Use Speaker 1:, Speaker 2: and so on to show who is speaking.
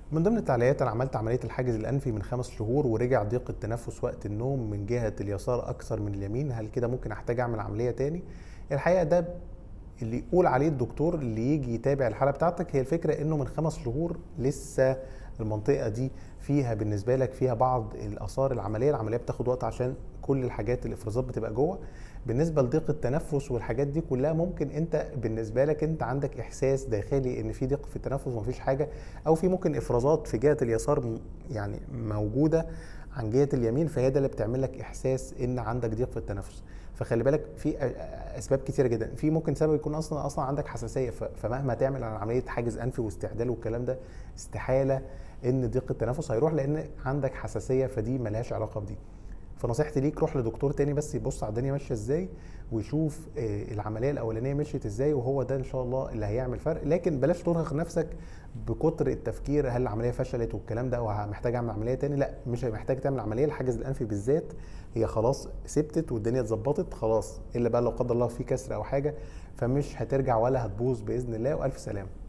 Speaker 1: من ضمن التعليقات انا عملت عمليه الحاجز الانفي من خمس شهور ورجع ضيق التنفس وقت النوم من جهه اليسار اكثر من اليمين هل كده ممكن احتاج اعمل عمليه تاني الحقيقه ده اللي يقول عليه الدكتور اللي يجي يتابع الحاله بتاعتك هي الفكره انه من خمس شهور لسه المنطقه دي فيها بالنسبه لك فيها بعض الاثار العمليه العمليه بتاخد وقت عشان كل الحاجات الافرازات بتبقى جوه بالنسبه لضيق التنفس والحاجات دي كلها ممكن انت بالنسبه لك انت عندك احساس داخلي ان في ضيق في التنفس ومفيش حاجه او في ممكن افرازات في جهه اليسار يعني موجوده عن جهه اليمين فهي ده اللي بتعمل لك احساس ان عندك ضيق في التنفس فخلي بالك في اسباب كتيره جدا في ممكن سبب يكون اصلا اصلا عندك حساسيه فمهما تعمل على عمليه حاجز انفي واستعدال والكلام ده استحاله ان ضيق التنفس هيروح لان عندك حساسيه فدي ملهاش علاقه بدي فنصيحتي ليك روح لدكتور تاني بس يبص على الدنيا ماشيه ازاي ويشوف العمليه الاولانيه مشيت ازاي وهو ده ان شاء الله اللي هيعمل فرق لكن بلاش ترهق نفسك بكتر التفكير هل العمليه فشلت والكلام ده ومحتاج اعمل عمليه تاني لا مش محتاج تعمل عمليه الحاجز الانفي بالذات هي خلاص ثبتت والدنيا اتظبطت خلاص الا بقى لو قدر الله في كسر او حاجه فمش هترجع ولا هتبوظ باذن الله والف سلامه